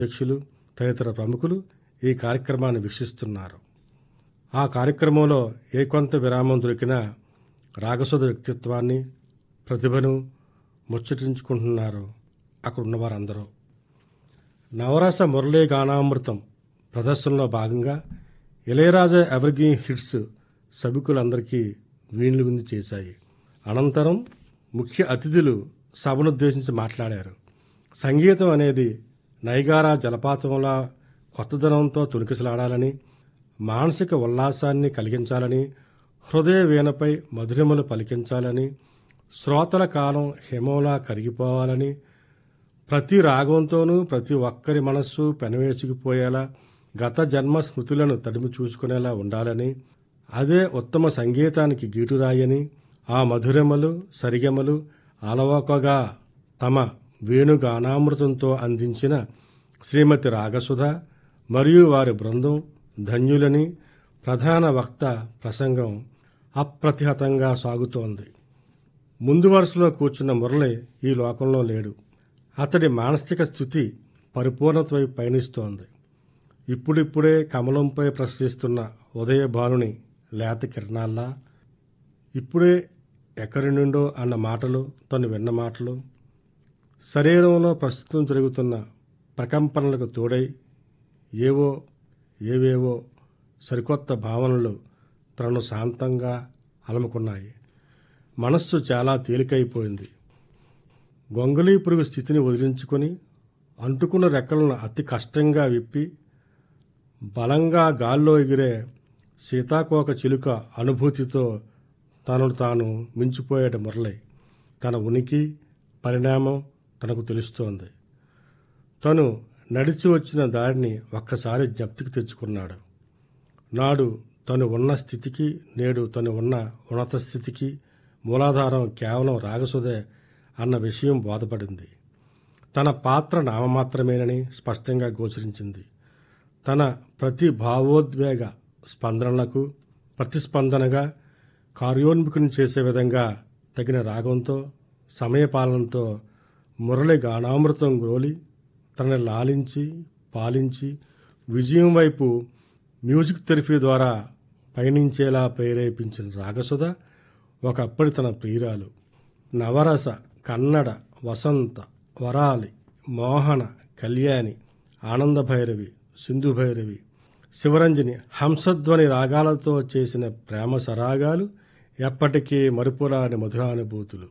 అధ్యక్షులు తదితర ప్రముఖులు ఈ కార్యక్రమాన్ని వీక్షిస్తున్నారు ఆ కార్యక్రమంలో ఏ కొంత విరామం దొరికినా రాగసుధ వ్యక్తిత్వాన్ని ప్రతిభను ముచ్చటించుకుంటున్నారు అక్కడ ఉన్నవారందరూ నవరస మురళీ గానామృతం ప్రదర్శనలో భాగంగా ఇళయరాజా ఎవర్గ్రీన్ హిట్స్ సభికులందరికీ వీణులు విందు చేశాయి అనంతరం ముఖ్య అతిథులు సభనుద్దేశించి మాట్లాడారు సంగీతం అనేది నైగారా జలపాతంలా కొత్తదనంతో తుణికిసలాడాలని మానసిక ఉల్లాసాన్ని కలిగించాలని హృదయ వీణపై మధురిమలు పలికించాలని శ్రోతల కాలం హిమంలా కరిగిపోవాలని ప్రతి రాగంతోనూ ప్రతి ఒక్కరి మనస్సు పెనవేసుకుపోయేలా గత జన్మ స్మృతులను తడిమి చూసుకునేలా ఉండాలని అదే ఉత్తమ సంగీతానికి గీటురాయని ఆ మధురిమలు సరిగమలు అలవకగా తమ వేణుగానామృతంతో అందించిన శ్రీమతి రాగసుధ మరియు వారి బృందం ధన్యులని ప్రధాన వక్త ప్రసంగం అప్రతిహతంగా సాగుతోంది ముందు వరుసలో కూర్చున్న మురళి ఈ లోకంలో లేడు అతడి మానసిక స్థితి పరిపూర్ణత వైపు పయనిస్తోంది ఇప్పుడిప్పుడే కమలంపై ప్రశ్నిస్తున్న ఉదయభానుని లేత కిరణాల్లా ఇప్పుడే ఎక్కడి నుండో అన్న మాటలు తను విన్న మాటలు శరీరంలో ప్రస్తుతం జరుగుతున్న ప్రకంపనలకు తోడై ఏవో ఏవేవో సరికొత్త భావనలు తనను శాంతంగా అలముకున్నాయి మనస్సు చాలా తేలికైపోయింది గొంగళీ పురుగు స్థితిని వదిలించుకొని అంటుకున్న రెక్కలను అతి కష్టంగా విప్పి బలంగా గాల్లో ఎగిరే సీతాకోక చిలుక అనుభూతితో తనను తాను మించిపోయేట మురళి తన ఉనికి పరిణామం తనకు తెలుస్తోంది తను నడిచి వచ్చిన దారిని ఒక్కసారి జ్ఞప్తికి తెచ్చుకున్నాడు నాడు తను ఉన్న స్థితికి నేడు తను ఉన్న ఉన్నత స్థితికి మూలాధారం కేవలం రాగసుదే అన్న విషయం బోధపడింది తన పాత్ర నామమాత్రమేనని స్పష్టంగా గోచరించింది తన ప్రతి భావోద్వేగ స్పందనలకు ప్రతిస్పందనగా కార్యోన్ముఖుని చేసే విధంగా తగిన రాగంతో సమయపాలనతో మురళి గానామృతం గ్రోలి తనని లాలించి పాలించి విజయం వైపు మ్యూజిక్ థెరపీ ద్వారా పయనించేలా ప్రేరేపించిన రాగసుధ ఒకప్పటి తన ప్రియురాలు నవరస కన్నడ వసంత వరాలి మోహన కళ్యాణి ఆనందభైరవి సింధుభైరవి శివరంజని హంసధ్వని రాగాలతో చేసిన ప్రేమ సరాగాలు ఎప్పటికీ మరుపురాని మధురానుభూతులు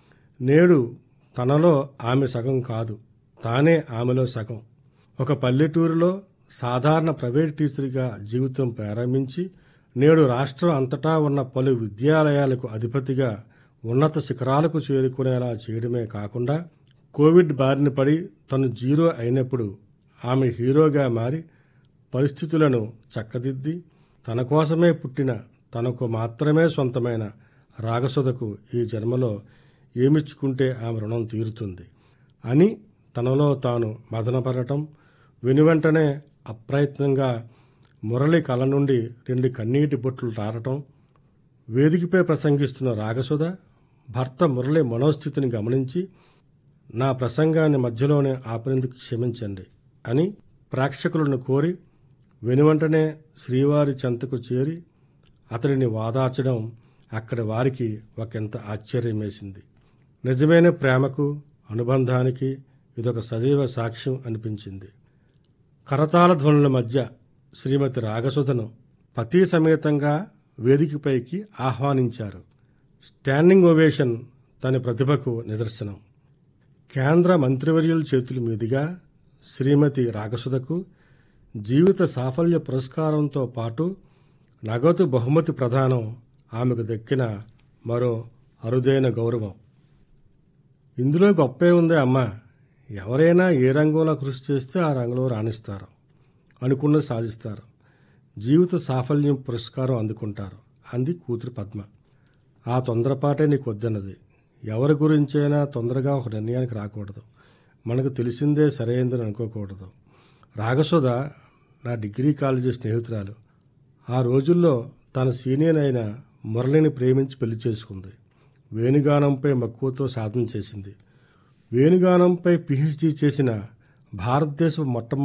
నేడు తనలో ఆమె సగం కాదు తానే ఆమెలో సగం ఒక పల్లెటూరులో సాధారణ ప్రైవేట్ టీచర్గా జీవితం ప్రారంభించి నేడు రాష్ట్రం అంతటా ఉన్న పలు విద్యాలయాలకు అధిపతిగా ఉన్నత శిఖరాలకు చేరుకునేలా చేయడమే కాకుండా కోవిడ్ బారిన పడి తను జీరో అయినప్పుడు ఆమె హీరోగా మారి పరిస్థితులను చక్కదిద్ది తన కోసమే పుట్టిన తనకు మాత్రమే సొంతమైన రాగసుధకు ఈ జన్మలో ఏమిచ్చుకుంటే ఆమె రుణం తీరుతుంది అని తనలో తాను మదనపడటం వెనువెంటనే అప్రయత్నంగా మురళి కళ నుండి రెండు కన్నీటి బొట్లు తారటం వేదికపై ప్రసంగిస్తున్న రాగసుధ భర్త మురళి మనోస్థితిని గమనించి నా ప్రసంగాన్ని మధ్యలోనే ఆపేందుకు క్షమించండి అని ప్రేక్షకులను కోరి వెనువెంటనే శ్రీవారి చెంతకు చేరి అతడిని వాదార్చడం అక్కడి వారికి ఒకంత ఆశ్చర్యం వేసింది నిజమైన ప్రేమకు అనుబంధానికి ఇదొక సజీవ సాక్ష్యం అనిపించింది కరతాళ ధ్వనుల మధ్య శ్రీమతి రాగసుధను పతి సమేతంగా వేదికపైకి ఆహ్వానించారు స్టాండింగ్ ఓవేషన్ తన ప్రతిభకు నిదర్శనం కేంద్ర మంత్రివర్యుల చేతుల మీదుగా శ్రీమతి రాగసుధకు జీవిత సాఫల్య పురస్కారంతో పాటు నగదు బహుమతి ప్రదానం ఆమెకు దక్కిన మరో అరుదైన గౌరవం ఇందులో గొప్పే ఉందే అమ్మా ఎవరైనా ఏ రంగంలో కృషి చేస్తే ఆ రంగంలో రాణిస్తారు అనుకున్నది సాధిస్తారు జీవిత సాఫల్యం పురస్కారం అందుకుంటారు అంది కూతురు పద్మ ఆ తొందరపాటే నీకు వద్దన్నది ఎవరి గురించైనా తొందరగా ఒక నిర్ణయానికి రాకూడదు మనకు తెలిసిందే సరైందని అనుకోకూడదు రాగసుధ నా డిగ్రీ కాలేజీ స్నేహితురాలు ఆ రోజుల్లో తన సీనియర్ అయిన మురళిని ప్రేమించి పెళ్లి చేసుకుంది వేణుగానంపై మక్కువతో సాధన చేసింది వేణుగానంపై పిహెచ్డి చేసిన భారతదేశపు మొట్టమొదటి